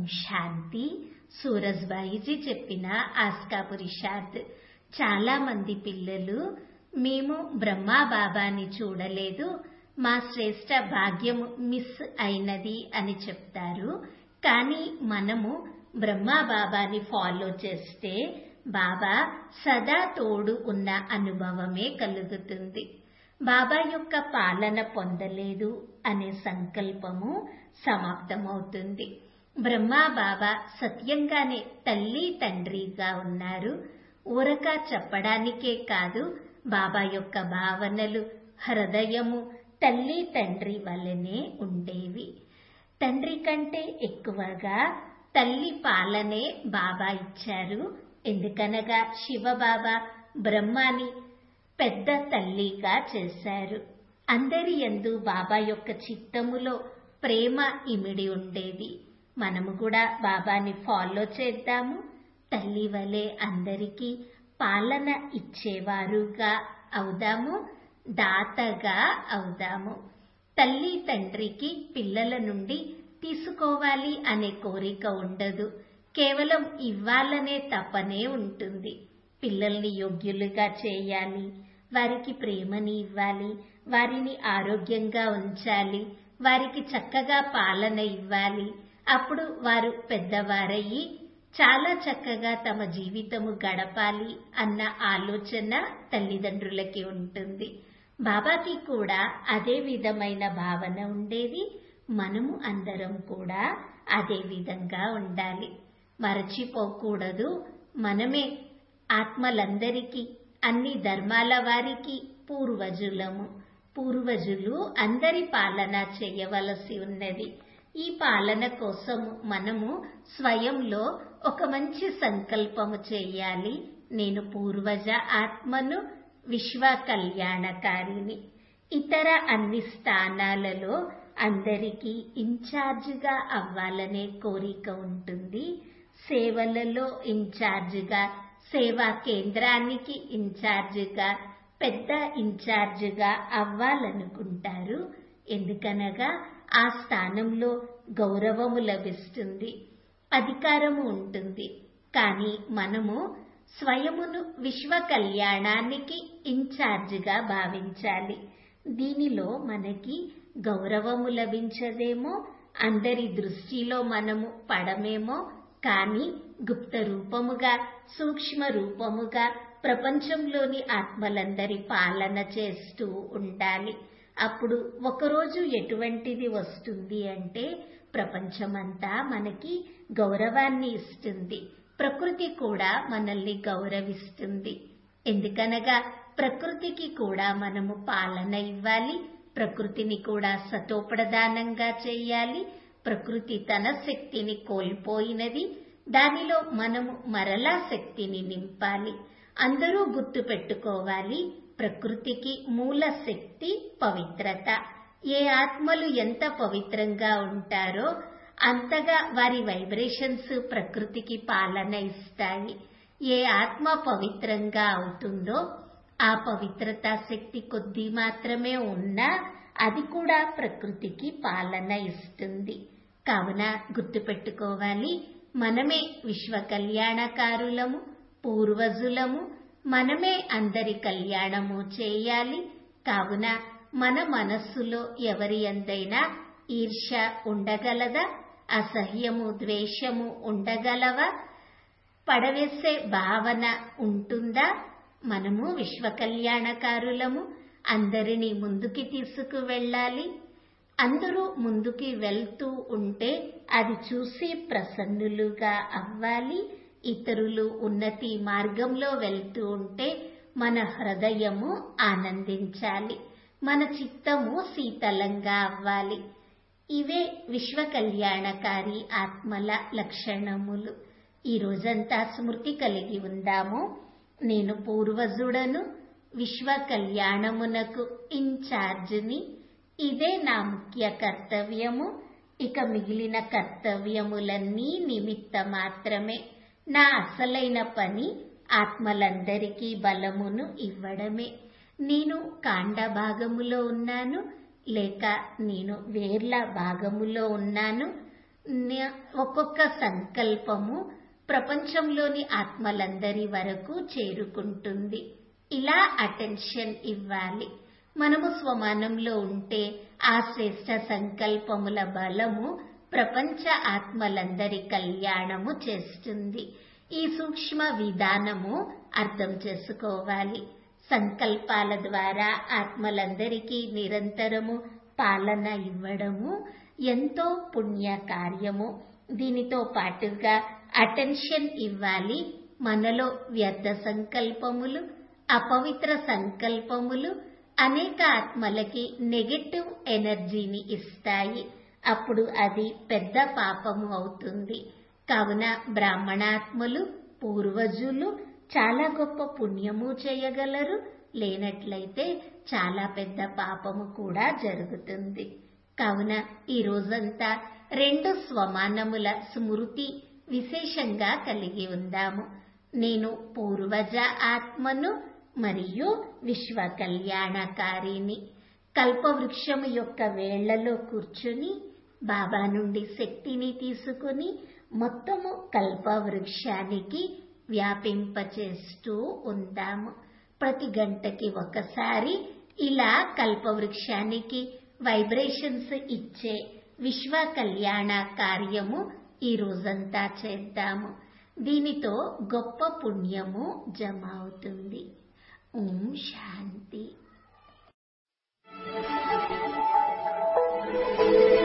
శాంతి సూరజ్బాయిజీ చెప్పిన ఆస్కాపురిషాద్ చాలా మంది పిల్లలు మేము బ్రహ్మా బాబాని చూడలేదు మా శ్రేష్ట భాగ్యము మిస్ అయినది అని చెప్తారు కానీ మనము బ్రహ్మా బాబాని ఫాలో చేస్తే బాబా సదా తోడు ఉన్న అనుభవమే కలుగుతుంది బాబా యొక్క పాలన పొందలేదు అనే సంకల్పము సమాప్తమవుతుంది బ్రహ్మా బాబా సత్యంగానే తల్లి తండ్రిగా ఉన్నారు ఊరక చెప్పడానికే కాదు బాబా యొక్క భావనలు హృదయము తల్లి తండ్రి వలనే ఉండేవి తండ్రి కంటే ఎక్కువగా తల్లి పాలనే బాబా ఇచ్చారు ఎందుకనగా శివబాబా బ్రహ్మాని పెద్ద తల్లిగా చేశారు అందరి యందు బాబా యొక్క చిత్తములో ప్రేమ ఇమిడి ఉండేది మనము కూడా బాబాని ఫాలో చేద్దాము తల్లి వలె అందరికీ పాలన ఇచ్చేవారుగా అవుదాము దాతగా అవుదాము తల్లి తండ్రికి పిల్లల నుండి తీసుకోవాలి అనే కోరిక ఉండదు కేవలం ఇవ్వాలనే తపనే ఉంటుంది పిల్లల్ని యోగ్యులుగా చేయాలి వారికి ప్రేమని ఇవ్వాలి వారిని ఆరోగ్యంగా ఉంచాలి వారికి చక్కగా పాలన ఇవ్వాలి అప్పుడు వారు పెద్దవారయ్యి చాలా చక్కగా తమ జీవితము గడపాలి అన్న ఆలోచన తల్లిదండ్రులకి ఉంటుంది బాబాకి కూడా అదే విధమైన భావన ఉండేది మనము అందరం కూడా అదే విధంగా ఉండాలి మరచిపోకూడదు మనమే ఆత్మలందరికీ అన్ని ధర్మాల వారికి పూర్వజులము పూర్వజులు అందరి పాలన చేయవలసి ఉన్నది ఈ పాలన కోసం మనము స్వయంలో ఒక మంచి సంకల్పము చేయాలి నేను పూర్వజ ఆత్మను విశ్వ కళ్యాణకారిని ఇతర అన్ని స్థానాలలో అందరికీ ఇన్ఛార్జిగా అవ్వాలనే కోరిక ఉంటుంది సేవలలో ఇన్ఛార్జిగా సేవా కేంద్రానికి ఇన్ఛార్జిగా పెద్ద ఇన్ఛార్జిగా అవ్వాలనుకుంటారు ఎందుకనగా ఆ స్థానంలో గౌరవము లభిస్తుంది అధికారము ఉంటుంది కానీ మనము స్వయమును విశ్వ కళ్యాణానికి ఇన్ఛార్జిగా భావించాలి దీనిలో మనకి గౌరవము లభించదేమో అందరి దృష్టిలో మనము పడమేమో కానీ గుప్త రూపముగా సూక్ష్మ రూపముగా ప్రపంచంలోని ఆత్మలందరి పాలన చేస్తూ ఉండాలి అప్పుడు ఒకరోజు ఎటువంటిది వస్తుంది అంటే ప్రపంచమంతా మనకి గౌరవాన్ని ఇస్తుంది ప్రకృతి కూడా మనల్ని గౌరవిస్తుంది ఎందుకనగా ప్రకృతికి కూడా మనము పాలన ఇవ్వాలి ప్రకృతిని కూడా సతోప్రధానంగా చేయాలి ప్రకృతి తన శక్తిని కోల్పోయినది దానిలో మనము మరలా శక్తిని నింపాలి అందరూ గుర్తు పెట్టుకోవాలి ప్రకృతికి మూల శక్తి పవిత్రత ఏ ఆత్మలు ఎంత పవిత్రంగా ఉంటారో అంతగా వారి వైబ్రేషన్స్ ప్రకృతికి పాలన ఇస్తాయి ఏ ఆత్మ పవిత్రంగా అవుతుందో ఆ పవిత్రత శక్తి కొద్ది మాత్రమే ఉన్నా అది కూడా ప్రకృతికి పాలన ఇస్తుంది కావున గుర్తుపెట్టుకోవాలి మనమే విశ్వ కళ్యాణకారులము పూర్వజులము మనమే అందరి కళ్యాణము చేయాలి కావున మన మనస్సులో ఎవరి ఎందైనా ఈర్ష ఉండగలదా అసహ్యము ద్వేషము ఉండగలవా పడవేసే భావన ఉంటుందా మనము విశ్వ కళ్యాణకారులము అందరినీ ముందుకి తీసుకువెళ్ళాలి అందరూ ముందుకి వెళ్తూ ఉంటే అది చూసి ప్రసన్నులుగా అవ్వాలి ఇతరులు ఉన్నతి మార్గంలో వెళ్తూ ఉంటే మన హృదయము ఆనందించాలి మన చిత్తము శీతలంగా అవ్వాలి ఇవే విశ్వ కళ్యాణకారి ఆత్మల లక్షణములు ఈ రోజంతా స్మృతి కలిగి ఉందాము నేను పూర్వజుడను విశ్వ కళ్యాణమునకు ఇన్ఛార్జిని ఇదే నా ముఖ్య కర్తవ్యము ఇక మిగిలిన కర్తవ్యములన్నీ నిమిత్త మాత్రమే నా అసలైన పని ఆత్మలందరికీ బలమును ఇవ్వడమే నేను కాండ భాగములో ఉన్నాను లేక నేను వేర్ల భాగములో ఉన్నాను న- ఒక్కొక్క సంకల్పము ప్రపంచంలోని ఆత్మలందరి వరకు చేరుకుంటుంది ఇలా అటెన్షన్ ఇవ్వాలి మనము స్వమానంలో ఉంటే ఆ శ్రేష్ట సంకల్పముల బలము ప్రపంచ ఆత్మలందరి కళ్యాణము చేస్తుంది ఈ సూక్ష్మ విధానము అర్థం చేసుకోవాలి సంకల్పాల ద్వారా ఆత్మలందరికీ నిరంతరము పాలన ఇవ్వడము ఎంతో పుణ్య కార్యము దీనితో పాటుగా అటెన్షన్ ఇవ్వాలి మనలో వ్యర్థ సంకల్పములు అపవిత్ర సంకల్పములు అనేక ఆత్మలకి నెగటివ్ ఎనర్జీని ఇస్తాయి అప్పుడు అది పెద్ద పాపము అవుతుంది కావున బ్రాహ్మణాత్మలు పూర్వజులు చాలా గొప్ప పుణ్యము చేయగలరు లేనట్లయితే చాలా పెద్ద పాపము కూడా జరుగుతుంది కావున ఈ రోజంతా రెండు స్వమానముల స్మృతి విశేషంగా కలిగి ఉందాము నేను పూర్వజ ఆత్మను మరియు విశ్వ కళ్యాణకారిని కల్పవృక్షము యొక్క వేళ్లలో కూర్చుని బాబా నుండి శక్తిని తీసుకుని మొత్తము కల్పవృక్షానికి వ్యాపింపచేస్తూ ఉందాము ప్రతి గంటకి ఒకసారి ఇలా కల్పవృక్షానికి వైబ్రేషన్స్ ఇచ్చే విశ్వ కళ్యాణ కార్యము ఈ రోజంతా చేద్దాము దీనితో గొప్ప పుణ్యము జమ అవుతుంది ఓం శాంతి